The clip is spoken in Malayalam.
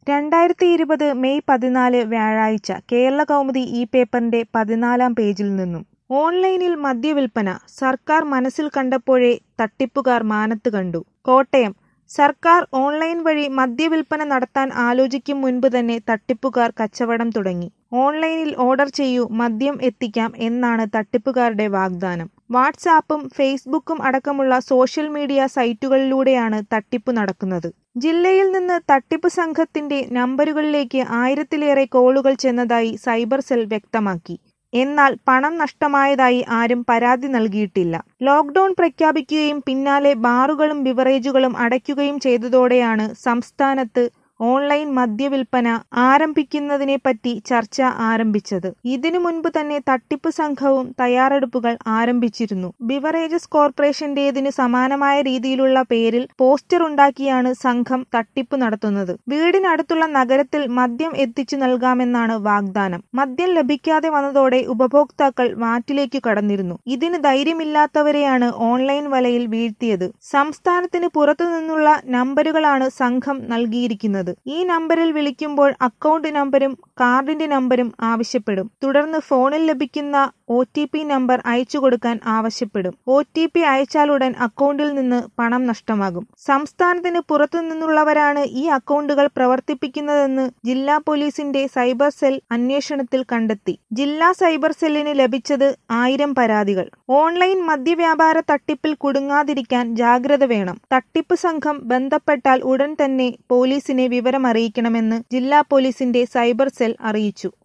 രണ്ടായിരത്തി ഇരുപത് മെയ് പതിനാല് വ്യാഴാഴ്ച കേരളകൗമുദി ഈ പേപ്പറിന്റെ പതിനാലാം പേജിൽ നിന്നും ഓൺലൈനിൽ മദ്യവിൽപ്പന സർക്കാർ മനസ്സിൽ കണ്ടപ്പോഴേ തട്ടിപ്പുകാർ മാനത്ത് കണ്ടു കോട്ടയം സർക്കാർ ഓൺലൈൻ വഴി മദ്യവിൽപ്പന നടത്താൻ ആലോചിക്കും മുൻപ് തന്നെ തട്ടിപ്പുകാർ കച്ചവടം തുടങ്ങി ഓൺലൈനിൽ ഓർഡർ ചെയ്യൂ മദ്യം എത്തിക്കാം എന്നാണ് തട്ടിപ്പുകാരുടെ വാഗ്ദാനം വാട്സാപ്പും ഫേസ്ബുക്കും അടക്കമുള്ള സോഷ്യൽ മീഡിയ സൈറ്റുകളിലൂടെയാണ് തട്ടിപ്പ് നടക്കുന്നത് ജില്ലയിൽ നിന്ന് തട്ടിപ്പ് സംഘത്തിന്റെ നമ്പറുകളിലേക്ക് ആയിരത്തിലേറെ കോളുകൾ ചെന്നതായി സൈബർ സെൽ വ്യക്തമാക്കി എന്നാൽ പണം നഷ്ടമായതായി ആരും പരാതി നൽകിയിട്ടില്ല ലോക്ഡൌൺ പ്രഖ്യാപിക്കുകയും പിന്നാലെ ബാറുകളും ബിവറേജുകളും അടയ്ക്കുകയും ചെയ്തതോടെയാണ് സംസ്ഥാനത്ത് ഓൺലൈൻ മദ്യവിൽപ്പന ആരംഭിക്കുന്നതിനെപ്പറ്റി ചർച്ച ആരംഭിച്ചത് ഇതിനു മുൻപ് തന്നെ തട്ടിപ്പ് സംഘവും തയ്യാറെടുപ്പുകൾ ആരംഭിച്ചിരുന്നു ബിവറേജസ് കോർപ്പറേഷന്റേതിന് സമാനമായ രീതിയിലുള്ള പേരിൽ പോസ്റ്റർ ഉണ്ടാക്കിയാണ് സംഘം തട്ടിപ്പ് നടത്തുന്നത് വീടിനടുത്തുള്ള നഗരത്തിൽ മദ്യം എത്തിച്ചു നൽകാമെന്നാണ് വാഗ്ദാനം മദ്യം ലഭിക്കാതെ വന്നതോടെ ഉപഭോക്താക്കൾ വാറ്റിലേക്ക് കടന്നിരുന്നു ഇതിന് ധൈര്യമില്ലാത്തവരെയാണ് ഓൺലൈൻ വലയിൽ വീഴ്ത്തിയത് സംസ്ഥാനത്തിന് പുറത്തുനിന്നുള്ള നമ്പറുകളാണ് സംഘം നൽകിയിരിക്കുന്നത് ഈ നമ്പറിൽ വിളിക്കുമ്പോൾ അക്കൗണ്ട് നമ്പരും കാർഡിന്റെ നമ്പരും ആവശ്യപ്പെടും തുടർന്ന് ഫോണിൽ ലഭിക്കുന്ന ഒ ടി പി നമ്പർ അയച്ചു കൊടുക്കാൻ ആവശ്യപ്പെടും ഒ ടി പി അയച്ചാലുടൻ അക്കൗണ്ടിൽ നിന്ന് പണം നഷ്ടമാകും സംസ്ഥാനത്തിന് പുറത്തുനിന്നുള്ളവരാണ് ഈ അക്കൗണ്ടുകൾ പ്രവർത്തിപ്പിക്കുന്നതെന്ന് ജില്ലാ പോലീസിന്റെ സൈബർ സെൽ അന്വേഷണത്തിൽ കണ്ടെത്തി ജില്ലാ സൈബർ സെല്ലിന് ലഭിച്ചത് ആയിരം പരാതികൾ ഓൺലൈൻ മദ്യവ്യാപാര തട്ടിപ്പിൽ കുടുങ്ങാതിരിക്കാൻ ജാഗ്രത വേണം തട്ടിപ്പ് സംഘം ബന്ധപ്പെട്ടാൽ ഉടൻ തന്നെ പോലീസിനെ വിവരം അറിയിക്കണമെന്ന് ജില്ലാ പോലീസിന്റെ സൈബർ സെൽ അറിയിച്ചു